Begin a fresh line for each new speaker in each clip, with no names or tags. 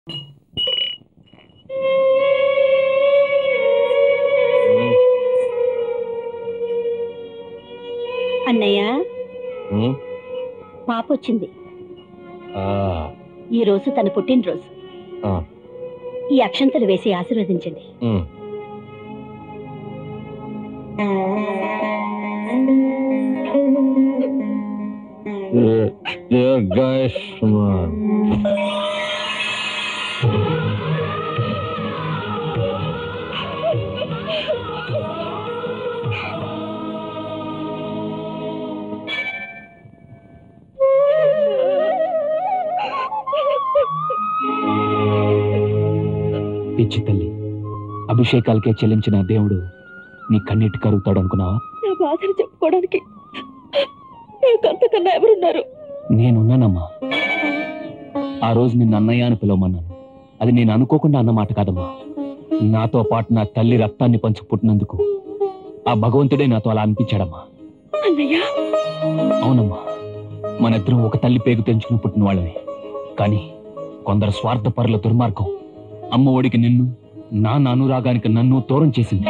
అన్నయ్య
ఉమ్,
పాప వచ్చింది
ఆ,
ఈ రోజు తన పుట్టినరోజు
ఆ,
ఈ అక్షంతలు వేసి ఆశీర్వదించండి
ఉమ్. Dear- dear guys, man.
పిచ్చి తల్లి అభిషేకాలకే చెల్లించిన దేవుడు నీ కన్నీటి కరుగుతాడు అనుకున్నావా
నా బాధను చెప్పుకోవడానికి నాకు అంతకన్నా ఎవరున్నారు
నేనున్నానమ్మా ఆ రోజు నిన్ను అన్నయ్య అని పిలవమన్నాను అది నేను అనుకోకుండా అన్న మాట కాదమ్మా నాతో పాటు నా తల్లి రక్తాన్ని పంచు పుట్టినందుకు ఆ భగవంతుడే నాతో అలా అనిపించాడమ్మా
అన్నయ్య
అవునమ్మా మన ఇద్దరం ఒక తల్లి పేగు తెంచుకుని పుట్టిన వాళ్ళని కానీ కొందరు స్వార్థపరుల దుర్మార్గం అమ్మ ఒడికి నిన్ను నాన్న అనురాగానికి నన్ను దూరం చేసింది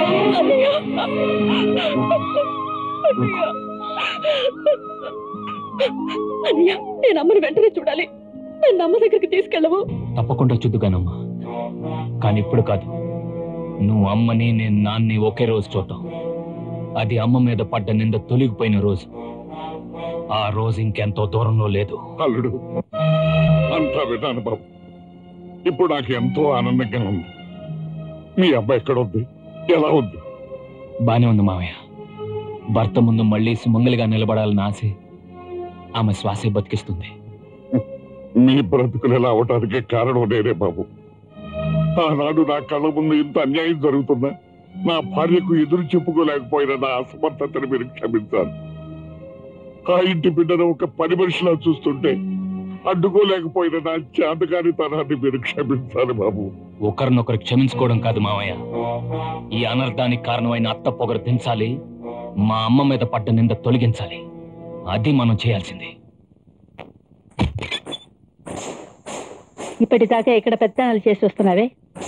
అన్నయ్య నేను అమ్మని వెంటనే చూడాలి నన్ను అమ్మ దగ్గరికి తీసుకెళ్ళవు
తప్పకుండా చూద్దుగానమ్మా కానీ ఇప్పుడు కాదు నువ్వు అమ్మని నేను నాన్ని ఒకే రోజు చూద్దాం అది అమ్మ మీద పడ్డ నింద తొలగిపోయిన రోజు ఆ రోజు ఇంకెంతో దూరంలో లేదు
అల్లుడు అంతా విన్నాను బాబు ఇప్పుడు నాకు ఎంతో ఆనందంగా ఉంది మీ అబ్బాయి ఎక్కడ ఉంది ఎలా ఉంది
బానే ఉంది మావయ్య భర్త ముందు మళ్ళీ సుమంగలిగా నిలబడాలని ఆశే ఆమె శ్వాసే బతికిస్తుంది
మీ బ్రతుకులు ఎలా అవటానికి కారణం నేనే బాబు ఆనాడు నా కళ్ళ ముందు ఇంత అన్యాయం జరుగుతుందా నా భార్యకు ఎదురు చెప్పుకోలేకపోయిన నా అసమర్థతను మీరు క్షమించాలి ఆ ఇంటి బిడ్డను ఒక పని మనిషిలా చూస్తుంటే అడ్డుకోలేకపోయిన నా చేతకానితనాన్ని మీరు క్షమించాలి బాబు
ఒకరినొకరు క్షమించుకోవడం కాదు మావయ్య ఈ అనర్థానికి కారణమైన అత్త పొగరు దించాలి మా అమ్మ మీద పడ్డ నింద తొలగించాలి అది మనం చేయాల్సింది
ఇప్పటిదాకా ఇక్కడ పెత్తనాలు చేసి వస్తున్నావే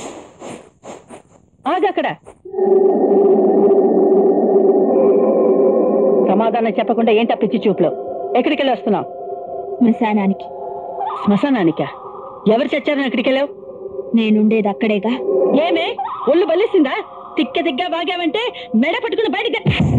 ఆగక్కడ సమాధానం చెప్పకుండా ఏంటా పిచ్చి చూపులో ఎక్కడికి వెళ్ళి వస్తున్నావు
శ్మశానానికి
శ్మశానానికా ఎవరు చచ్చారని ఎక్కడికి వెళ్ళావు
నేనుండేది అక్కడేగా
ఏమే ఒళ్ళు బలిసిందా తిక్క తిగ్గా వాగావంటే మెడ పట్టుకుని బయటికి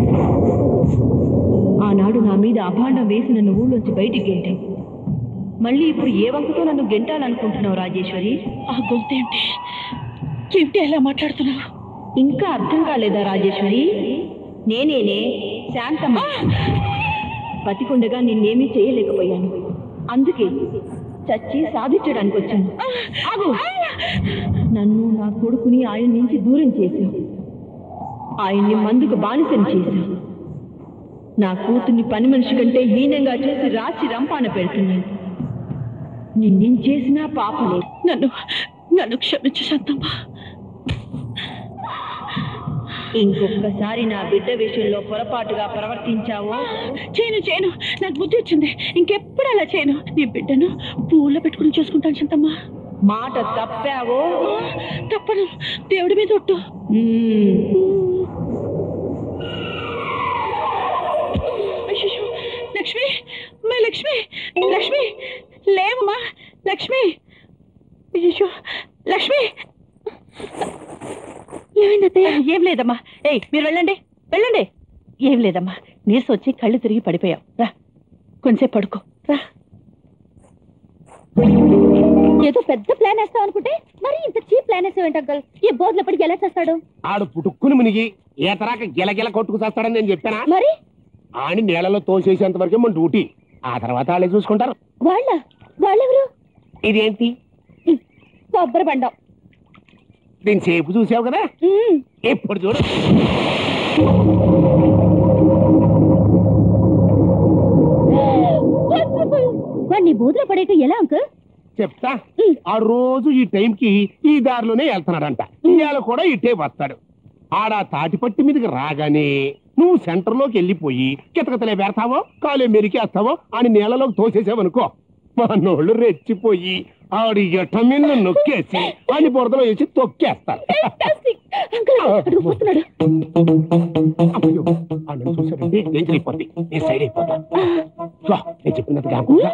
ఆనాడు నా మీద అభాండం వేసి నన్ను ఊళ్ళోంచి బయటికి గెంటావు మళ్ళీ ఇప్పుడు ఏ వంకతో నన్ను గెంటాలనుకుంటున్నావు రాజేశ్వరి
ఆ గొంతేంటి ఏమిటి ఎలా మాట్లాడుతున్నావు
ఇంకా అర్థం కాలేదా రాజేశ్వరి నేనేనే శాంతమ్మ బతికుండగా నిన్నేమీ చేయలేకపోయాను అందుకే చచ్చి సాధించడానికి వచ్చాను ఆగు నన్ను నా కొడుకుని ఆయన నుంచి దూరం చేశావు ఆయన్ని మందుకు బానిసని చేశావు నా కూతుర్ని పని మనిషి కంటే హీనంగా చేసి రాచి రంపాన పెడుతున్నాను నిన్నేం చేసినా పాపలే
నన్ను నన్ను క్షమించు శాంతమ్మ
ఇంకొకసారి నా బిడ్డ విషయంలో పొరపాటుగా ప్రవర్తించావో
చేయను చేయను నాకు బుద్ధి వచ్చింది ఇంకెప్పుడు అలా చేయను నీ బిడ్డను పూల్లో పెట్టుకుని చూసుకుంటాను శాంతమ్మ
మాట తప్పావో
తప్పను దేవుడి మీద ఒట్టు
మ్మ్.
అయ్యో లక్ష్మి మా లక్ష్మి లక్ష్మి లేవమ్మా లక్ష్మి అయ్యో లక్ష్మి ఏమైందత్తయ్య ఏం లేదమ్మా ఏయ్ మీరు వెళ్ళండి వెళ్ళండి ఏం లేదమ్మా నీసు వచ్చి కళ్ళు తిరిగి పడిపోయావు రా కొంచెం పడుకో రా
ఏదో పెద్ద ప్లాన్ వేస్తావు అనుకుంటే మరి ఇంత చీప్ ప్లాన్ వేసావు అంకల్ ఈ బోర్డులో పడి ఎలా చేస్తాడు
ఆడు పుట్టుక్కుని మునిగి ఏతరాక గిలగిల కొట్టుకు చేస్తాడని నేను చెప్పానా
మరి
ఆని నీళ్ళలో తోసేసేంత వరకే మన డ్యూటీ ఆ తర్వాత వాళ్ళే చూసుకుంటారు
వాళ్ళ వాళ్ళెవరు
ఇదేంటి
కొబ్బరి బండం
దీని సేపు చూసావు కదా ఎప్పుడు చూడు
వాడిని బూతులో పడేట ఎలా అంకుల్
చెప్తా ఆ రోజు ఈ టైంకి ఈ దారిలోనే వెళ్తున్నాడంట ఇవాళ కూడా ఇటే వస్తాడు ఆడ తాటిపట్టి మీదకి రాగానే నువ్వు సెంటర్లోకి వెళ్ళిపోయి కితకితలే పెడతావో కాలే మెరికేస్తావో అని నీళ్ళలోకి తోసేసావనుకో మా నోళ్ళు రెచ్చిపోయి ఆవిడ ఎట మీద నొక్కేసి అని బురదలో వేసి తొక్కేస్తారు
అంకుల్ అడుగు పోతున్నాడు
అయ్యో, ఆ నన్ను చూశాడంటే ఏం అయిపోద్ది నేను సైడ్ అయిపోతా సో, నేను చెప్పినట్టుగా అనుకుంటా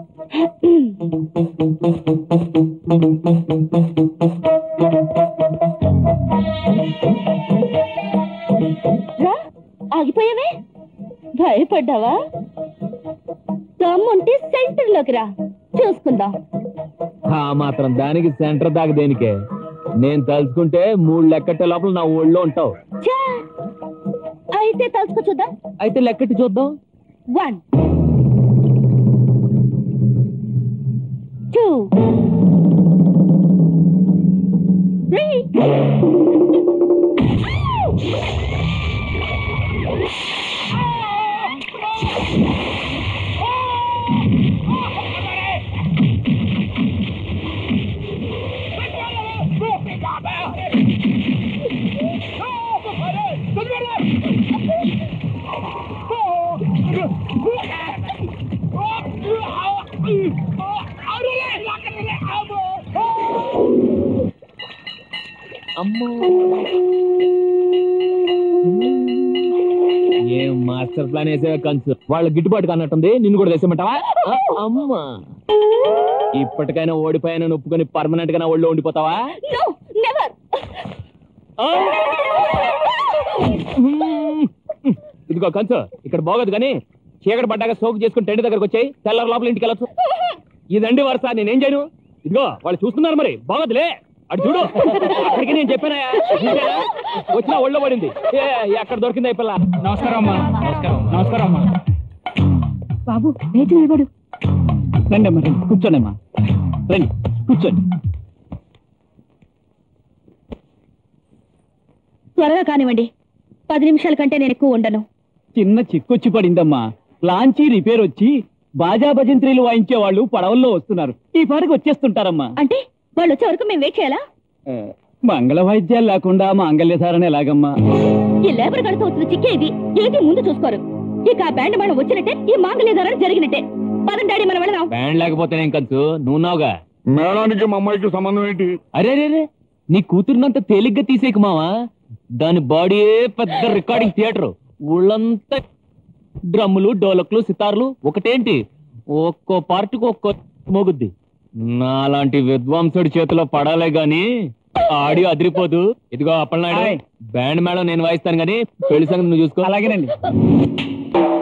రా ఆగిపోయావే భయపడ్డావా దమ్ముంటే సెంటర్ లోకి రా చూసుకుందాం
ఆ మాత్రం దానికి సెంటర్ దాకా దేనికే నేను తలుచుకుంటే మూడు లెక్కట్టే లోపల నా ఊళ్ళో ఉంటావు
ఛా! అయితే తలుచుకో చూద్దాం
అయితే లెక్కటి చూద్దాం
వన్ టూ త్రీ
అమ్మో ఏం మాస్టర్ ప్లాన్ వేసేవే కంచు వాళ్ళ గిట్టుబాటు అన్నట్టుంది నిన్ను కూడా వేసేమంటావా ఆ, అమ్మా ఇప్పటికైనా ఓడిపోయానని ఒప్పుకొని పర్మనెంట్ గా నా ఒళ్ళో ఉండిపోతావా
నో నెవర్
ఆ! ఇదిగో కంచు ఇక్కడ బాగోదు కానీ చీకటి పడ్డాక సోకు చేసుకుని టెంట్ దగ్గరకు వచ్చాయి తెల్లారి లోపల ఇంటికి వెళ్ళొచ్చు ఇదండి వరుస నేనేం చేయను ఇదిగో వాళ్ళు చూస్తున్నారు మరి బాగోదులే అటు చూడు అక్కడికి నేను చెప్పానా వచ్చిన ఒళ్ళో పడింది ఏ ఎక్కడ దొరికింది పిల్ల నమస్కారం అమ్మా నమస్కారం నమస్కారం అమ్మా
బాబు లేచి నిలబడు
రండి అమ్మా రండి కూర్చోండి అమ్మా రండి కూర్చోండి
త్వరగా కానివ్వండి పది నిమిషాల కంటే నేను ఎక్కువ ఉండను
చిన్న చిక్కొచ్చి పడిందమ్మా లాంచీ రిపేర్ వచ్చి బాజా భజంత్రీలు వాయించే వాళ్ళు పడవల్లో వస్తున్నారు ఈ పాటికి వచ్చేస్తుంటారమ్మా
అంటే వాళ్ళు వచ్చే వరకు మేము వెయిట్ చేయాలా
ఆ, మంగళ వాయిద్యాలు లేకుండా మాంగళ్యధారణ ఎలాగమ్మా
ఈ లేబర్ గడతో వచ్చిన చిక్కే ఇది ఏది ముందు చూసుకోరు ఇక ఆ బ్యాండ్ మనం వచ్చినట్టే ఈ మాంగళ్యధారణ జరిగినట్టే పదం డాడీ మనం వెళదాం
బ్యాండ్ లేకపోతే నేను కంచు నువ్వు నావుగా
మేళానికి మా అమ్మాయికి సంబంధం ఏంటి
అరే రే రే నీ కూతురునంత తేలిగ్గా తీసేకు మావా దాని బాడీయే పెద్ద రికార్డింగ్ థియేటర్ ఊళ్ళంతా డ్రమ్ములు డోలక్లు సితార్లు ఒకటేంటి ఒక్కో పార్టీకి ఒక్కో మోగుద్ది నాలాంటి విద్వాంసుడి చేతిలో పడాలే గాని ఆడియో అదిరిపోదు ఇదిగో అప్పలనాయుడు బ్యాండ్ మేళం నేను వాయిస్తాను గానీ పెళ్లి సంగతి నువ్వు చూసుకో అలాగేనండి